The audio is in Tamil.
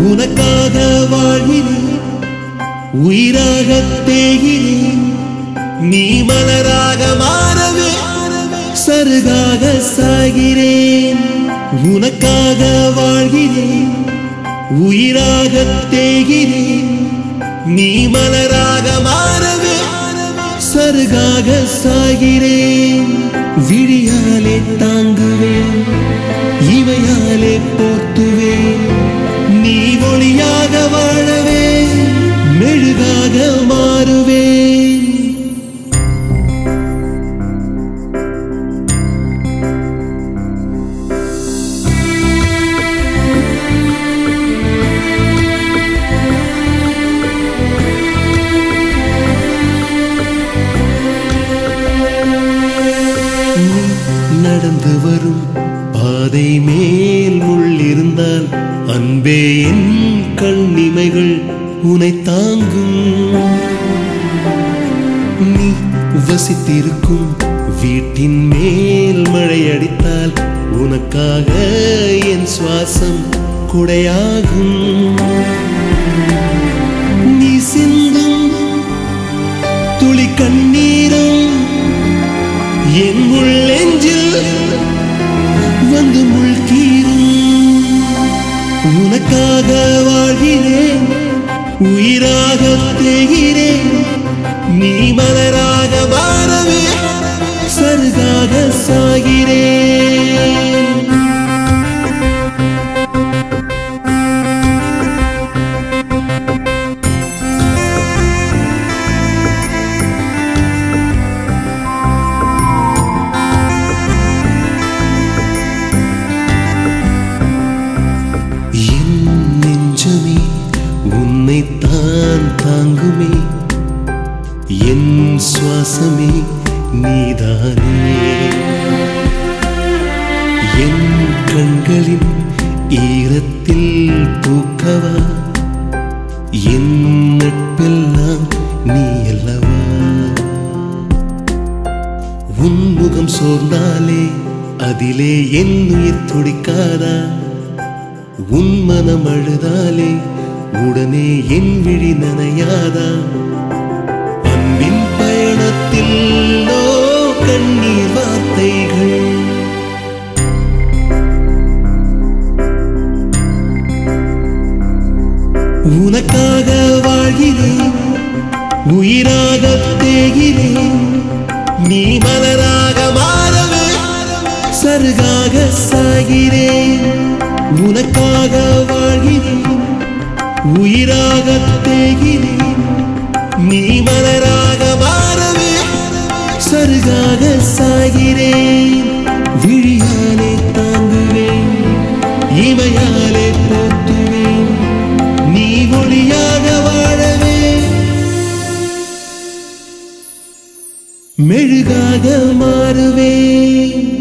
உனக்காக வாழ்கிறேன் உயிராக தேகிறேன் நீ மலராக மாறவே சருகாக சாகிறேன் உனக்காக வாழ்கிறேன் உயிராக தேகிறேன் நீ மலராக மாறவே சருகாக சாகிறேன் விழியாலே தாங்குவேன் இவையாலே போத்துவேன் நீ ஒளியாக வாழவே மெழுகாக மாறுவேன் நீ நடந்து வரும் பாதை மேல் முள்ளிருந்தால் அன்பே என் கண்ணிமைகள் உனை தாங்கும் நீ வசித்திருக்கும் வீட்டின் மேல் மழை அடித்தால் உனக்காக என் சுவாசம் குடையாகும் நீ சிந்தும் துளி கண்ணீரும் என் உள்ளெஞ்சில் வந்து முழ்கீரும் உனக்காக வாழ்கிறேன் உயிராக தேகிறேன் நீ மலராக மாறவே சருகாக சாகிறேன் என் நெஞ்சமே உன்னைத்தான் தாங்குமே என் சுவாசமே நீதானே என் கண்களின் ஈரத்தில் பூக்கவா என் நட்பெல்லாம் நீ அல்லவா உன் முகம் சோர்ந்தாலே அதிலே என் உயிர் துடிக்காதா உன் மனம் அழுதாலே உடனே என் விழி நனையாதா அன்பின் பயணத்தில் ஓ கண்ணீர் வார்த்தைகள் உனக்காக வாழ்கிறேன் உயிராக தேகிறேன் நீ மலராக மாறவே சருகாக சாகிறேன் உனக்காக வாழ்கிறேன் உயிராக தேகிறேன் நீ மலராக மாறவே சருகாக சாகிறேன் விழியாலே தாங்குவேன் இவையாலே போற்றுவேன் நீ ஒளியாக வாழவே மெழுகாக மாறுவேன்